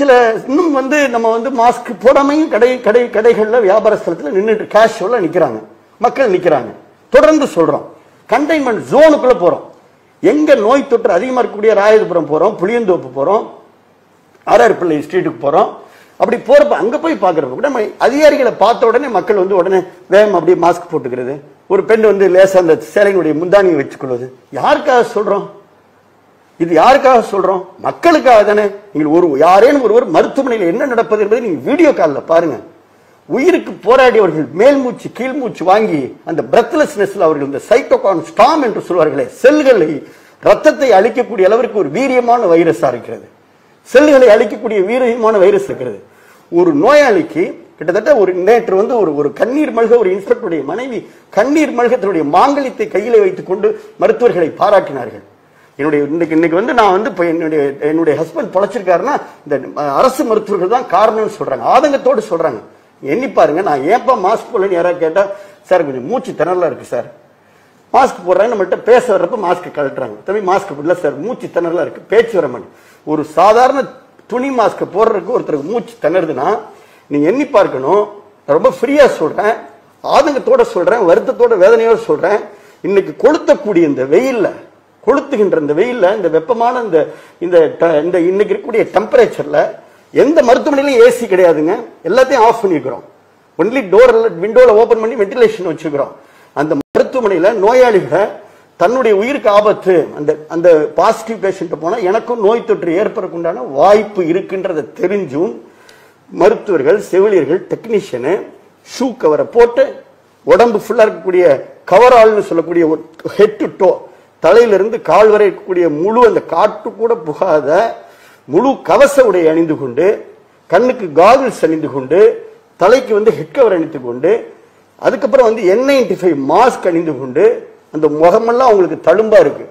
சில இன்னும் வந்து நம்ம வந்து மாஸ்க் போடாமையும் கடை கடை கடைகள்ல வியாபார ஸ்தலத்துல நின்றுட்டு கேஷுவலா நிக்கிறாங்க மக்கள் நிக்கிறாங்க தொடர்ந்து சொல்றோம் கண்டெய்ன்மெண்ட் ஜோனுக்குள்ள போறோம் எங்க நோய் தொற்று அதிகமா இருக்கக்கூடிய ராயதுபுரம் போறோம் புளியந்தோப்பு போறோம் ஆர்ஆர் பிள்ளை ஸ்ட்ரீட்டுக்கு போறோம் அப்படி போறப்ப அங்க போய் பாக்குறப்ப கூட நம்ம அதிகாரிகளை பார்த்த உடனே மக்கள் வந்து உடனே வேகம் அப்படியே மாஸ்க் போட்டுக்கிறது ஒரு பெண் வந்து லேசா அந்த சேலையினுடைய முந்தானியை வச்சுக்கொள்வது யாருக்காக சொல்றோம் இது யாருக்காக சொல்றோம் மக்களுக்காக தானே நீங்கள் ஒரு யாரேனும் ஒருவர் மருத்துவமனையில் என்ன நடப்பது என்பதை நீங்க வீடியோ காலில் பாருங்க உயிருக்கு போராடியவர்கள் மேல் மூச்சு கீழ் மூச்சு வாங்கி அந்த பிரெத்லெஸ்னஸ்ல அவர்கள் இந்த சைட்டோகான் ஸ்டாம் என்று சொல்வார்களே செல்களை ரத்தத்தை அழிக்கக்கூடிய அளவிற்கு ஒரு வீரியமான வைரஸா இருக்கிறது செல்களை அழிக்கக்கூடிய வீரியமான வைரஸ் இருக்கிறது ஒரு நோயாளிக்கு கிட்டத்தட்ட ஒரு நேற்று வந்து ஒரு ஒரு கண்ணீர் மல்க ஒரு இன்ஸ்பெக்டருடைய மனைவி கண்ணீர் மல்க தன்னுடைய மாங்கலியத்தை கையிலே வைத்துக் கொண்டு மருத்துவர்களை பாராட்டினார்கள் என்னுடைய இன்னைக்கு இன்னைக்கு வந்து நான் வந்து இப்ப என்னுடைய என்னுடைய ஹஸ்பண்ட் பொழைச்சிருக்காருன்னா இந்த அஹ், அரசு மருத்துவர்கள் தான் காரணம்னு சொல்றாங்க ஆதங்கத்தோடு சொல்றாங்க எண்ணி பாருங்க நான் ஏப்பா மாஸ்க் போடலன்னு யாராவது கேட்டா சார் கொஞ்சம் மூச்சு திணறலா இருக்கு சார் மாஸ்க் போடுறாங்க நம்மள்ட்ட பேச வர்றப்ப மாஸ்க் கழட்டுறாங்க தம்பி மாஸ்க் இல்ல சார் மூச்சு திணறலா இருக்கு பேச்சு வர மாட்டேங்குது ஒரு சாதாரண துணி மாஸ்க் போடுறதுக்கு ஒருத்தருக்கு மூச்சு திணறுதுன்னா நீங்க எண்ணி பார்க்கணும் நான் ரொம்ப ஃப்ரீயா சொல்றேன் ஆதங்கத்தோட சொல்றேன் வருத்தத்தோட வேதனையோட சொல்றேன் இன்னைக்கு கொளுத்தக்கூடிய இந்த வெயில்ல கொளுத்துகின்ற இந்த வெயில்ல இந்த வெப்பமான இந்த இந்த ட- இந்த இன்னைக்கு இருக்கக்கூடிய டெம்பரேச்சர்ல எந்த மருத்துவமனையிலும் ஏசி கிடையாதுங்க எல்லாத்தையும் ஆஃப் பண்ணிக்கிறோம் ஒன்லி டோர் விண்டோல ஓபன் பண்ணி வென்டிலேஷன் வச்சுக்கிறோம் அந்த மருத்துவமனையில நோயாளிகளை தன்னுடைய உயிருக்கு ஆபத்து அந்த அந்த பாசிட்டிவ் பேஷண்ட் போனா எனக்கும் நோய் தொற்று ஏற்படக்குண்டான வாய்ப்பு இருக்கின்றதை தெரிஞ்சும் மருத்துவர்கள் செவிலியர்கள் டெக்னீஷியனு ஷூ கவரை போட்டு உடம்பு ஃபுல்லா இருக்கக்கூடிய கவரால்னு சொல்லக்கூடிய ஹெட் டு டோ தலையிலிருந்து கால் வரை இருக்கக்கூடிய முழு அந்த காட்டு கூட புகாத முழு கவச உடை அணிந்து கொண்டு கண்ணுக்கு காகிள்ஸ் அணிந்து கொண்டு தலைக்கு வந்து ஹெட் கவர் அணிந்து கொண்டு அதுக்கப்புறம் வந்து என் நைன்டி ஃபைவ் மாஸ்க் அணிந்து கொண்டு அந்த முகமெல்லாம் அவங்களுக்கு தழும்பா இருக்கு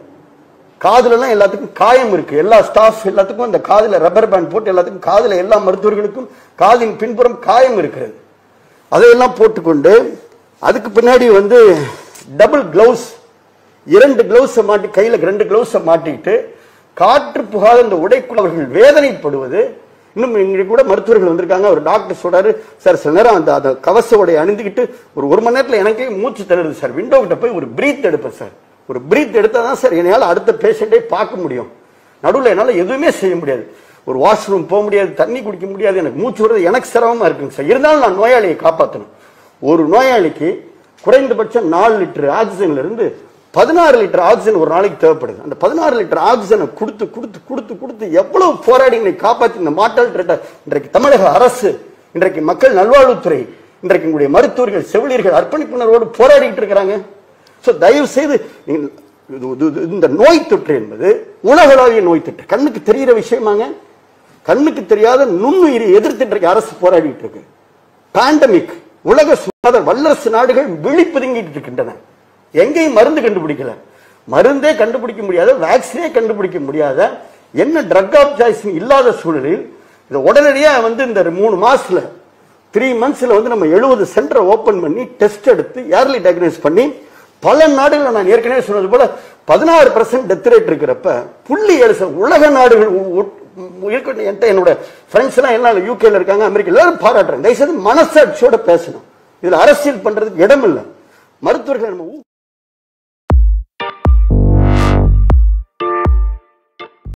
காதுல எல்லாம் எல்லாத்துக்கும் காயம் இருக்கு எல்லா ஸ்டாஃப் எல்லாத்துக்கும் அந்த காதுல ரப்பர் பேண்ட் போட்டு எல்லாத்துக்கும் காதுல எல்லா மருத்துவர்களுக்கும் காதின் பின்புறம் காயம் இருக்கிறது அதையெல்லாம் போட்டுக்கொண்டு அதுக்கு பின்னாடி வந்து டபுள் கிளவுஸ் இரண்டு கிளவுஸ் மாட்டி கையில ரெண்டு கிளவுஸ் மாட்டிக்கிட்டு காற்று புகாத இந்த உடைக்குள் அவர்கள் வேதனைப்படுவது இன்னும் இங்க கூட மருத்துவர்கள் வந்திருக்காங்க ஒரு டாக்டர் சொல்றாரு சார் சில நேரம் அந்த அந்த கவச உடை அணிந்துக்கிட்டு ஒரு ஒரு மணி நேரத்துல எனக்கே மூச்சு தருது சார் விண்டோ கிட்ட போய் ஒரு பிரீத் எடுப்பேன் சார் ஒரு பிரீத் எடுத்தா தான் சார் என்னால அடுத்த பேஷண்டே பார்க்க முடியும் நடுவில் என்னால எதுவுமே செய்ய முடியாது ஒரு வாஷ்ரூம் போக முடியாது தண்ணி குடிக்க முடியாது எனக்கு மூச்சு விடுறது எனக்கு சிரமமா இருக்குங்க சார் இருந்தாலும் நான் நோயாளியை காப்பாற்றணும் ஒரு நோயாளிக்கு குறைந்தபட்சம் நாலு லிட்டர் ஆக்சிஜன்ல இருந்து பதினாறு லிட்டர் ஆக்சிஜன் ஒரு நாளைக்கு தேவைப்படுது அந்த பதினாறு லிட்டர் ஆக்சிஜனை கொடுத்து கொடுத்து கொடுத்து கொடுத்து எவ்வளவு போராடி இன்னைக்கு காப்பாற்றி இந்த மாட்டால் இன்றைக்கு தமிழக அரசு இன்றைக்கு மக்கள் நல்வாழ்வுத்துறை இன்றைக்கு உங்களுடைய மருத்துவர்கள் செவிலியர்கள் அர்ப்பணிப்புணர்வோடு போராடிட்டு இருக்கிறாங்க சோ தயவு செய்து நீங்கள் இது- இது- இது- இந்த நோய் தொற்று என்பது உலகளாவிய நோய் தொற்று கண்ணுக்கு தெரிகிற விஷயமாங்க கண்ணுக்கு தெரியாத நுண்ணுயிரை எதிர்த்து இன்றைக்கு அரசு போராடிட்டு இருக்கு பேண்டமிக் உலக சுகாதார வல்லரசு நாடுகள் விழிப்புதுங்கிட்டு இருக்கின்றன எங்கேயும் மருந்து கண்டுபிடிக்கல மருந்தே கண்டுபிடிக்க முடியாத வேக்சினே கண்டுபிடிக்க முடியாத என்ன ட்ரக் ஆஃப் சாய்ஸ் இல்லாத சூழலில் இதை உடனடியா வந்து இந்த மூணு மாசத்துல த்ரீ மந்த்ஸ்ல வந்து நம்ம எழுபது சென்டரை ஓபன் பண்ணி டெஸ்ட் எடுத்து ஏர்லி டயக்னைஸ் பண்ணி பல நாடுகள் நான் ஏற்கனவே சொன்னது போல பதினாறு பர்சன்ட் டெத் ரேட் இருக்கிறப்ப புள்ளி ஏழு சதவீதம் உலக நாடுகள் உ- உ- இருக்கட்டும் என்கிட்ட என்னோட ஃப்ரெண்ட்ஸ் எல்லாம் எல்லாம் யூகேல இருக்காங்க அமெரிக்கா எல்லாரும் பாராட்டுறேன் தயவுசெய்து மனசாட்சியோட பேசணும் இதுல அரசியல் பண்றதுக்கு இடம் இல்லை மருத்துவர்கள் நம்ம ஊ-